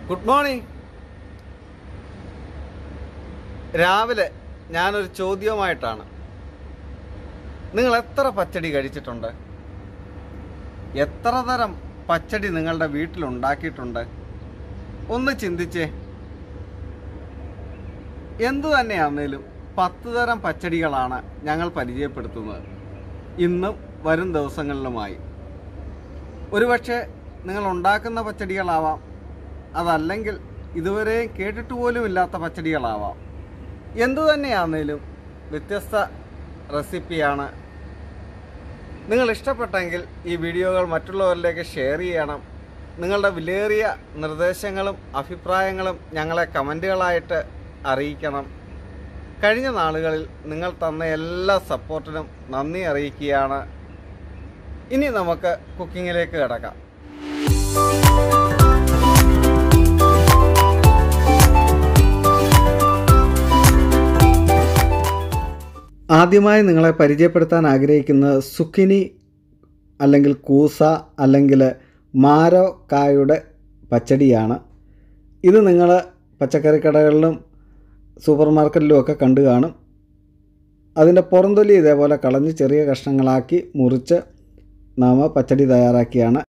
good morning രാവിലെ ഞാനൊരു ചോദ്യവുമായിട്ടാണ് നിങ്ങൾ എത്ര പച്ചടി കഴിച്ചിട്ടുണ്ട് എത്ര തരം പച്ചടി നിങ്ങളുടെ വീട്ടിലുണ്ടാക്കിയിട്ടുണ്ട് ഒന്ന് ചിന്തിച്ചേ എന്തു തന്നെയാണേലും പത്ത് തരം പച്ചടികളാണ് ഞങ്ങൾ പരിചയപ്പെടുത്തുന്നത് ഇന്നും വരും ദിവസങ്ങളിലുമായി ഒരുപക്ഷെ നിങ്ങൾ ഉണ്ടാക്കുന്ന പച്ചടികളാവാം അതല്ലെങ്കിൽ ഇതുവരെ കേട്ടിട്ട് പോലും ഇല്ലാത്ത പച്ചടികളാവാം എന്തു തന്നെയാണേലും വ്യത്യസ്ത റെസിപ്പിയാണ് നിങ്ങൾ ഇഷ്ടപ്പെട്ടെങ്കിൽ ഈ വീഡിയോകൾ മറ്റുള്ളവരിലേക്ക് ഷെയർ ചെയ്യണം നിങ്ങളുടെ വിലയേറിയ നിർദ്ദേശങ്ങളും അഭിപ്രായങ്ങളും ഞങ്ങളെ കമൻറ്റുകളായിട്ട് അറിയിക്കണം കഴിഞ്ഞ നാളുകളിൽ നിങ്ങൾ തന്ന എല്ലാ സപ്പോർട്ടിനും നന്ദി അറിയിക്കുകയാണ് ഇനി നമുക്ക് കുക്കിങ്ങിലേക്ക് കിടക്കാം ആദ്യമായി നിങ്ങളെ പരിചയപ്പെടുത്താൻ ആഗ്രഹിക്കുന്നത് സുക്കിനി അല്ലെങ്കിൽ കൂസ അല്ലെങ്കിൽ മാരോ കായുടെ പച്ചടിയാണ് ഇത് നിങ്ങൾ പച്ചക്കറി കടകളിലും സൂപ്പർ മാർക്കറ്റിലും ഒക്കെ കണ്ടു കാണും അതിൻ്റെ പുറംതൊലി ഇതേപോലെ കളഞ്ഞ് ചെറിയ കഷ്ണങ്ങളാക്കി മുറിച്ച് നാം പച്ചടി തയ്യാറാക്കിയാണ്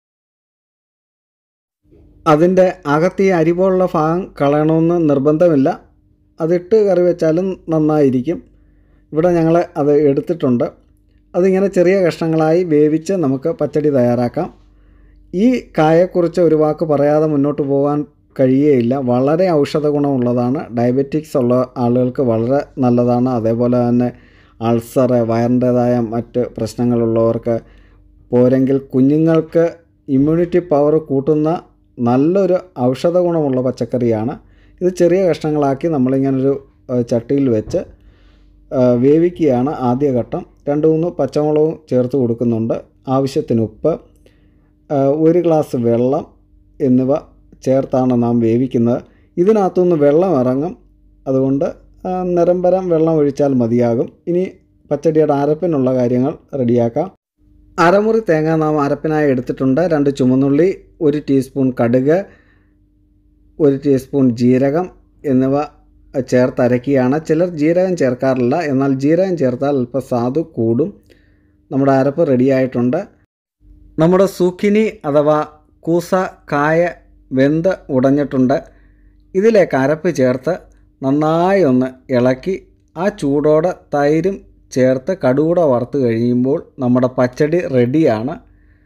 അതിൻ്റെ അകത്ത് ഈ അരി പോലുള്ള ഭാഗം കളയണമെന്ന് നിർബന്ധമില്ല അതിട്ട് കറി വെച്ചാലും നന്നായിരിക്കും ഇവിടെ ഞങ്ങൾ അത് എടുത്തിട്ടുണ്ട് അതിങ്ങനെ ചെറിയ കഷ്ണങ്ങളായി വേവിച്ച് നമുക്ക് പച്ചടി തയ്യാറാക്കാം ഈ കായെക്കുറിച്ച് ഒരു വാക്ക് പറയാതെ മുന്നോട്ട് പോകാൻ കഴിയുകയില്ല വളരെ ഔഷധ ഗുണമുള്ളതാണ് ഡയബറ്റിക്സ് ഉള്ള ആളുകൾക്ക് വളരെ നല്ലതാണ് അതേപോലെ തന്നെ അൾസർ വയറിൻ്റേതായ മറ്റ് പ്രശ്നങ്ങളുള്ളവർക്ക് പോരെങ്കിൽ കുഞ്ഞുങ്ങൾക്ക് ഇമ്മ്യൂണിറ്റി പവർ കൂട്ടുന്ന നല്ലൊരു ഔഷധ ഗുണമുള്ള പച്ചക്കറിയാണ് ഇത് ചെറിയ കഷ്ണങ്ങളാക്കി നമ്മളിങ്ങനൊരു ഏഹ്, ചട്ടിയിൽ വെച്ച് ഏഹ്, വേവിക്കുകയാണ് ആദ്യഘട്ടം രണ്ട് മൂന്ന് പച്ചമുളകും ചേർത്ത് കൊടുക്കുന്നുണ്ട് ആവശ്യത്തിന് ഉപ്പ് ഏഹ്, ഒരു ഗ്ലാസ് വെള്ളം എന്നിവ ചേർത്താണ് നാം വേവിക്കുന്നത് ഇതിനകത്തുനിന്ന് വെള്ളം ഇറങ്ങും അതുകൊണ്ട് ആ, നിരന്തരം വെള്ളം ഒഴിച്ചാൽ മതിയാകും ഇനി പച്ചടിയുടെ അരപ്പിനുള്ള കാര്യങ്ങൾ റെഡിയാക്കാം അരമുറി തേങ്ങ നാം അരപ്പിനായി എടുത്തിട്ടുണ്ട് രണ്ട് ചുമന്നുള്ളി ഒരു ടീസ്പൂൺ കടുക് ഒരു ടീസ്പൂൺ ജീരകം എന്നിവ ചേർത്തരയ്ക്കുകയാണ് ചിലർ ജീരകം ചേർക്കാറില്ല എന്നാൽ ജീരകം ചേർത്താൽ അല്പം സ്വാദ് കൂടും നമ്മുടെ അരപ്പ് റെഡിയായിട്ടുണ്ട് നമ്മുടെ സുഖിനി അഥവാ കൂസ കായ വെന്ത് ഉടഞ്ഞിട്ടുണ്ട് ഇതിലേക്ക് അരപ്പ് ചേർത്ത് നന്നായി ഒന്ന് ഇളക്കി ആ ചൂടോടെ തൈരും ചേർത്ത് കടുകൂട വറുത്ത് കഴിയുമ്പോൾ നമ്മുടെ പച്ചടി റെഡിയാണ്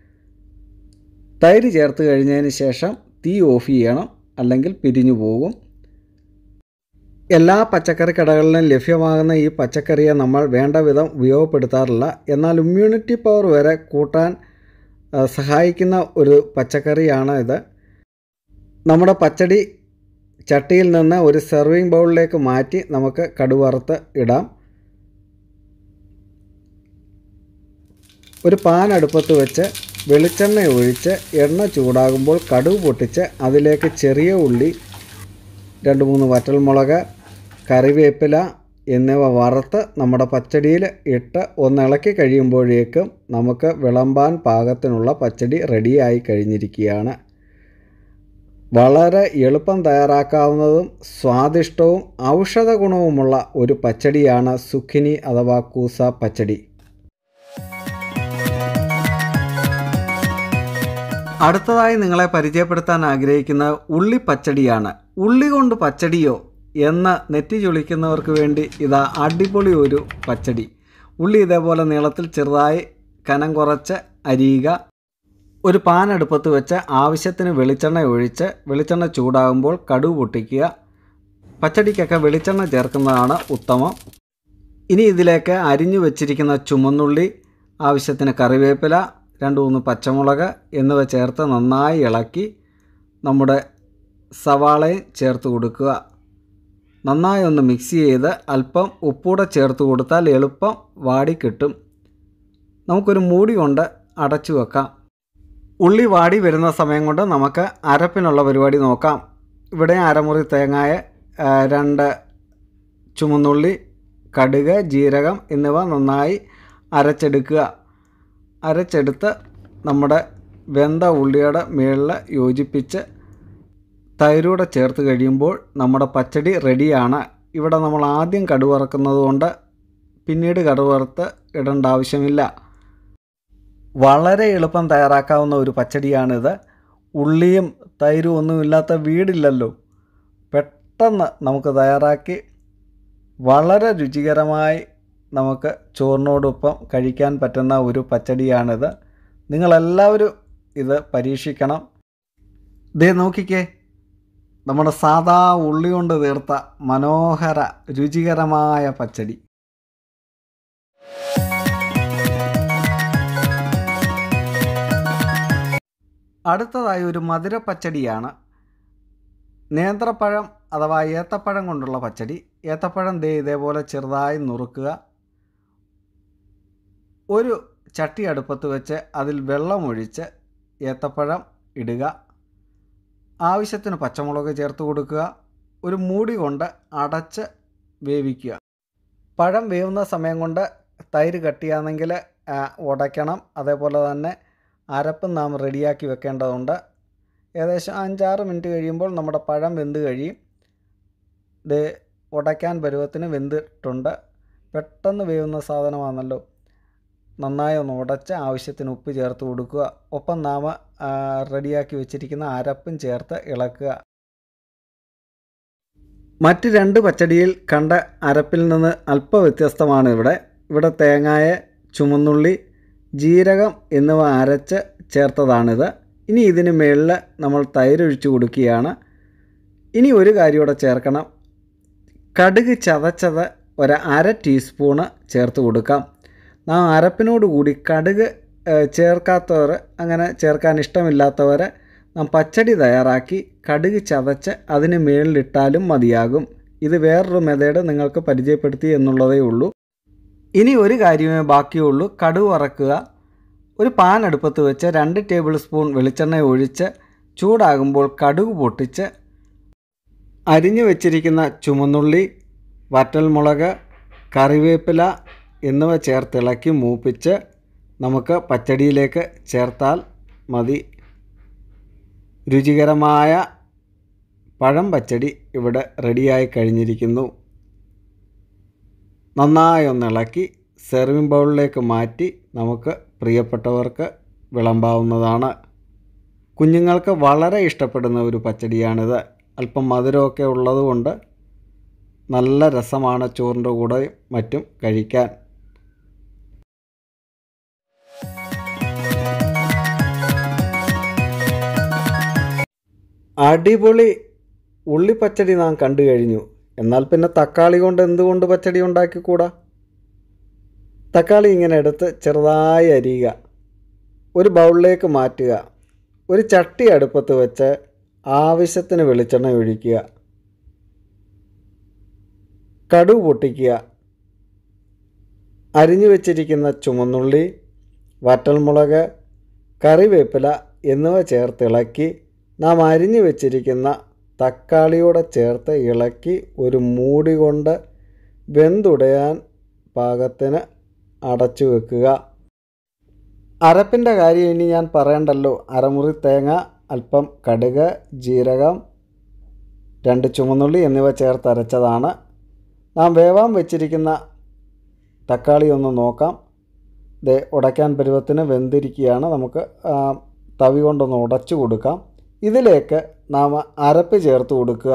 തൈര് ചേർത്ത് കഴിഞ്ഞതിന് ശേഷം തീ ഓഫ് ചെയ്യണം അല്ലെങ്കിൽ പിരിഞ്ഞു പോകും എല്ലാ പച്ചക്കറി കടകളിലും ലഭ്യമാകുന്ന ഈ പച്ചക്കറിയെ നമ്മൾ വേണ്ട വിധം ഉപയോഗപ്പെടുത്താറില്ല എന്നാൽ ഇമ്മ്യൂണിറ്റി പവർ വരെ കൂട്ടാൻ ആ, സഹായിക്കുന്ന ഒരു പച്ചക്കറിയാണ് ഇത് നമ്മുടെ പച്ചടി ചട്ടിയിൽ നിന്ന് ഒരു സെർവിങ് ബൗളിലേക്ക് മാറ്റി നമുക്ക് കടുവറുത്ത് ഇടാം ഒരു പാൻ അടുപ്പത്ത് വെച്ച് വെളിച്ചെണ്ണ ഒഴിച്ച് എണ്ണ ചൂടാകുമ്പോൾ കടുവ് പൊട്ടിച്ച് അതിലേക്ക് ചെറിയ ഉള്ളി രണ്ട് മൂന്ന് വറ്റൽമുളക് കറിവേപ്പില എന്നിവ വറുത്ത് നമ്മുടെ പച്ചടിയിൽ ഇട്ട് ഒന്ന് ഇളക്കി കഴിയുമ്പോഴേക്കും നമുക്ക് വിളമ്പാൻ പാകത്തിനുള്ള പച്ചടി റെഡിയായി കഴിഞ്ഞിരിക്കുകയാണ് വളരെ എളുപ്പം തയ്യാറാക്കാവുന്നതും സ്വാദിഷ്ടവും ഔഷധ ഗുണവുമുള്ള ഒരു പച്ചടിയാണ് സുഖിനി അഥവാ കൂസ പച്ചടി അടുത്തതായി നിങ്ങളെ പരിചയപ്പെടുത്താൻ ആഗ്രഹിക്കുന്ന ഉള്ളി പച്ചടിയാണ് ഉള്ളി കൊണ്ട് പച്ചടിയോ എന്ന് നെറ്റി ചൊളിക്കുന്നവർക്ക് വേണ്ടി ഇതാ അടിപൊളി ഒരു പച്ചടി ഉള്ളി ഇതേപോലെ നീളത്തിൽ ചെറുതായി കനം കുറച്ച് അരിയുക ഒരു പാൻ അടുപ്പത്ത് വെച്ച് ആവശ്യത്തിന് വെളിച്ചെണ്ണ ഒഴിച്ച് വെളിച്ചെണ്ണ ചൂടാകുമ്പോൾ കടുവ് പൊട്ടിക്കുക പച്ചടിക്കൊക്കെ വെളിച്ചെണ്ണ ചേർക്കുന്നതാണ് ഉത്തമം ഇനി ഇതിലേക്ക് അരിഞ്ഞു വെച്ചിരിക്കുന്ന ചുമന്നുള്ളി ആവശ്യത്തിന് കറിവേപ്പില രണ്ട് മൂന്ന് പച്ചമുളക് എന്നിവ ചേർത്ത് നന്നായി ഇളക്കി നമ്മുടെ സവാളയും ചേർത്ത് കൊടുക്കുക നന്നായി ഒന്ന് മിക്സ് ചെയ്ത് അല്പം ഉപ്പൂടെ ചേർത്ത് കൊടുത്താൽ എളുപ്പം വാടി കിട്ടും നമുക്കൊരു മൂടി കൊണ്ട് അടച്ചു വെക്കാം ഉള്ളി വാടി വരുന്ന സമയം കൊണ്ട് നമുക്ക് അരപ്പിനുള്ള പരിപാടി നോക്കാം ഇവിടെ അരമുറി തേങ്ങായ ആ, രണ്ട് ചുമന്നുള്ളി കടുക് ജീരകം എന്നിവ നന്നായി അരച്ചെടുക്കുക അരച്ചെടുത്ത് നമ്മുടെ വെന്ത ഉള്ളിയുടെ മുകളിൽ യോജിപ്പിച്ച് തൈരൂടെ ചേർത്ത് കഴിയുമ്പോൾ നമ്മുടെ പച്ചടി റെഡിയാണ് ഇവിടെ നമ്മൾ ആദ്യം കടുവറക്കുന്നത് കൊണ്ട് പിന്നീട് കടുവറുത്ത് ഇടേണ്ട ആവശ്യമില്ല വളരെ എളുപ്പം തയ്യാറാക്കാവുന്ന ഒരു പച്ചടിയാണിത് ഉള്ളിയും തൈരും ഒന്നുമില്ലാത്ത വീടില്ലല്ലോ പെട്ടെന്ന് നമുക്ക് തയ്യാറാക്കി വളരെ രുചികരമായി നമുക്ക് ചോറിനോടൊപ്പം കഴിക്കാൻ പറ്റുന്ന ഒരു പച്ചടിയാണിത് നിങ്ങളെല്ലാവരും ഇത് പരീക്ഷിക്കണം ദേ നോക്കിക്കേ നമ്മുടെ സാദാ ഉള്ളി കൊണ്ട് തീർത്ത മനോഹര രുചികരമായ പച്ചടി അടുത്തതായി ഒരു മധുര പച്ചടിയാണ് നേന്ത്രപ്പഴം അഥവാ ഏത്തപ്പഴം കൊണ്ടുള്ള പച്ചടി ഏത്തപ്പഴം ദേ ഇതേപോലെ ചെറുതായി നുറുക്കുക ഒരു ചട്ടി അടുപ്പത്ത് വെച്ച് അതിൽ വെള്ളമൊഴിച്ച് ഏത്തപ്പഴം ഇടുക ആവശ്യത്തിന് പച്ചമുളക് ചേർത്ത് കൊടുക്കുക ഒരു മൂടി കൊണ്ട് അടച്ച് വേവിക്കുക പഴം വേവുന്ന സമയം കൊണ്ട് തൈര് കട്ടിയാണെങ്കിൽ ഉടയ്ക്കണം അതേപോലെ തന്നെ അരപ്പും നാം റെഡിയാക്കി വെക്കേണ്ടതുണ്ട് ഏകദേശം അഞ്ചാറ് മിനിറ്റ് കഴിയുമ്പോൾ നമ്മുടെ പഴം വെന്ത് കഴിയും ഇത് ഉടയ്ക്കാൻ പരുവത്തിന് വെന്തിട്ടുണ്ട് പെട്ടെന്ന് വേവുന്ന സാധനമാണല്ലോ നന്നായി ഒന്ന് ഉടച്ച് ആവശ്യത്തിന് ഉപ്പ് ചേർത്ത് കൊടുക്കുക ഒപ്പം നാം റെഡിയാക്കി വെച്ചിരിക്കുന്ന അരപ്പും ചേർത്ത് ഇളക്കുക മറ്റ് രണ്ട് പച്ചടിയിൽ കണ്ട അരപ്പിൽ നിന്ന് അല്പ വ്യത്യസ്തമാണ് ഇവിടെ ഇവിടെ തേങ്ങായ ചുമന്നുള്ളി ജീരകം എന്നിവ അരച്ച് ചേർത്തതാണിത് ഇനി ഇതിന് മുകളിൽ നമ്മൾ തൈരൊഴിച്ച് കൊടുക്കുകയാണ് ഇനി ഒരു കാര്യം കൂടെ ചേർക്കണം കടുക് ചതച്ചത് ഒരു അര ടീസ്പൂണ് ചേർത്ത് കൊടുക്കാം നാം അരപ്പിനോട് കൂടി കടുക് ചേർക്കാത്തവർ അങ്ങനെ ചേർക്കാൻ ഇഷ്ടമില്ലാത്തവർ നാം പച്ചടി തയ്യാറാക്കി കടുക് ചതച്ച് അതിന് മുകളിലിട്ടാലും മതിയാകും ഇത് വേറൊരു മെത്തേഡ് നിങ്ങൾക്ക് പരിചയപ്പെടുത്തി എന്നുള്ളതേ ഉള്ളൂ ഇനി ഒരു കാര്യമേ ബാക്കിയുള്ളൂ കടുക് വറക്കുക ഒരു പാൻ അടുപ്പത്ത് വെച്ച് രണ്ട് ടേബിൾ സ്പൂൺ വെളിച്ചെണ്ണ ഒഴിച്ച് ചൂടാകുമ്പോൾ കടുക് പൊട്ടിച്ച് അരിഞ്ഞു വെച്ചിരിക്കുന്ന ചുമന്നുള്ളി വറ്റൽമുളക് കറിവേപ്പില എന്നിവ ചേർത്തിളക്കി മൂപ്പിച്ച് നമുക്ക് പച്ചടിയിലേക്ക് ചേർത്താൽ മതി രുചികരമായ പഴം പച്ചടി ഇവിടെ റെഡിയായി കഴിഞ്ഞിരിക്കുന്നു നന്നായി ഒന്ന് ഇളക്കി സെർവിങ് ബൗളിലേക്ക് മാറ്റി നമുക്ക് പ്രിയപ്പെട്ടവർക്ക് വിളമ്പാവുന്നതാണ് കുഞ്ഞുങ്ങൾക്ക് വളരെ ഇഷ്ടപ്പെടുന്ന ഒരു പച്ചടിയാണിത് അല്പം മധുരമൊക്കെ ഉള്ളതുകൊണ്ട് നല്ല രസമാണ് ചോറിൻ്റെ കൂടെ മറ്റും കഴിക്കാൻ അടിപൊളി ഉള്ളിപ്പച്ചടി നാം കണ്ടു കഴിഞ്ഞു എന്നാൽ പിന്നെ തക്കാളി കൊണ്ട് എന്തുകൊണ്ട് പച്ചടി ഉണ്ടാക്കിക്കൂടാ തക്കാളി ഇങ്ങനെ എടുത്ത് ചെറുതായി അരിയുക ഒരു ബൗളിലേക്ക് മാറ്റുക ഒരു ചട്ടി അടുപ്പത്ത് വെച്ച് ആവശ്യത്തിന് വെളിച്ചെണ്ണ ഒഴിക്കുക കടുക് പൊട്ടിക്കുക അരിഞ്ഞു വെച്ചിരിക്കുന്ന ചുമന്നുള്ളി വറ്റൽമുളക് കറിവേപ്പില എന്നിവ ചേർത്ത് ഇളക്കി നാം അരിഞ്ഞു വെച്ചിരിക്കുന്ന തക്കാളിയോടെ ചേർത്ത് ഇളക്കി ഒരു മൂടി കൊണ്ട് വെന്തുടയാൻ പാകത്തിന് അടച്ചു വെക്കുക അരപ്പിൻ്റെ കാര്യം ഇനി ഞാൻ പറയണ്ടല്ലോ അരമുറി തേങ്ങ അല്പം കടുക് ജീരകം രണ്ട് ചുമന്നുള്ളി എന്നിവ ചേർത്ത് അരച്ചതാണ് നാം വേവാൻ വെച്ചിരിക്കുന്ന തക്കാളി ഒന്ന് നോക്കാം ഇത് ഉടയ്ക്കാൻ പരുവത്തിന് വെന്തിരിക്കുകയാണ് നമുക്ക് തവി കൊണ്ടൊന്ന് ഉടച്ചു കൊടുക്കാം ഇതിലേക്ക് നാം അരപ്പ് ചേർത്ത് കൊടുക്കുക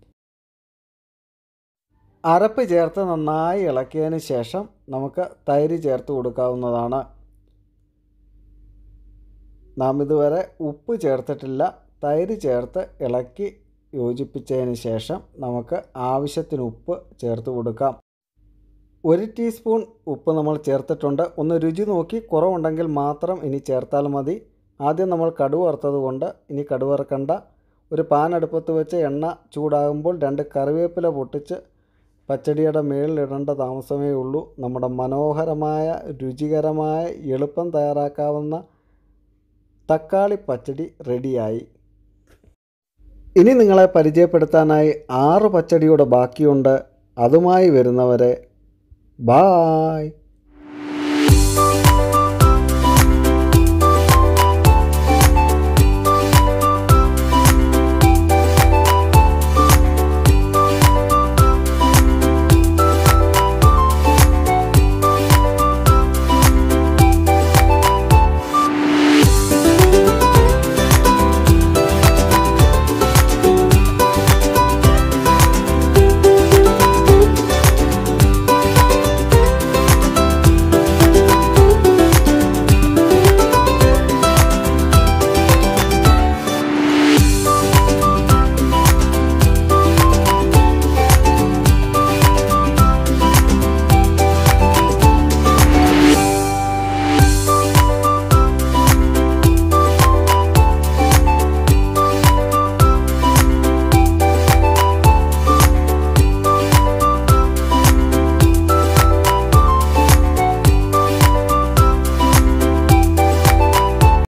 അരപ്പ് ചേർത്ത് നന്നായി ഇളക്കിയതിന് ശേഷം നമുക്ക് തൈര് ചേർത്ത് കൊടുക്കാവുന്നതാണ് നാം ഇതുവരെ ഉപ്പ് ചേർത്തിട്ടില്ല തൈര് ചേർത്ത് ഇളക്കി യോജിപ്പിച്ചതിന് ശേഷം നമുക്ക് ആവശ്യത്തിന് ഉപ്പ് ചേർത്ത് കൊടുക്കാം ഒരു ടീസ്പൂൺ ഉപ്പ് നമ്മൾ ചേർത്തിട്ടുണ്ട് ഒന്ന് രുചി നോക്കി കുറവുണ്ടെങ്കിൽ മാത്രം ഇനി ചേർത്താൽ മതി ആദ്യം നമ്മൾ കടുവ വറുത്തത് കൊണ്ട് ഇനി കടുവ വറുക്കണ്ട ഒരു പാൻ അടുപ്പത്ത് വെച്ച് എണ്ണ ചൂടാകുമ്പോൾ രണ്ട് കറിവേപ്പില പൊട്ടിച്ച് പച്ചടിയുടെ മേളിലിടേണ്ട താമസമേ ഉള്ളൂ നമ്മുടെ മനോഹരമായ രുചികരമായ എളുപ്പം തയ്യാറാക്കാവുന്ന തക്കാളി പച്ചടി റെഡിയായി ഇനി നിങ്ങളെ പരിചയപ്പെടുത്താനായി ആറ് പച്ചടിയുടെ ബാക്കിയുണ്ട് അതുമായി വരുന്നവരെ ബായ്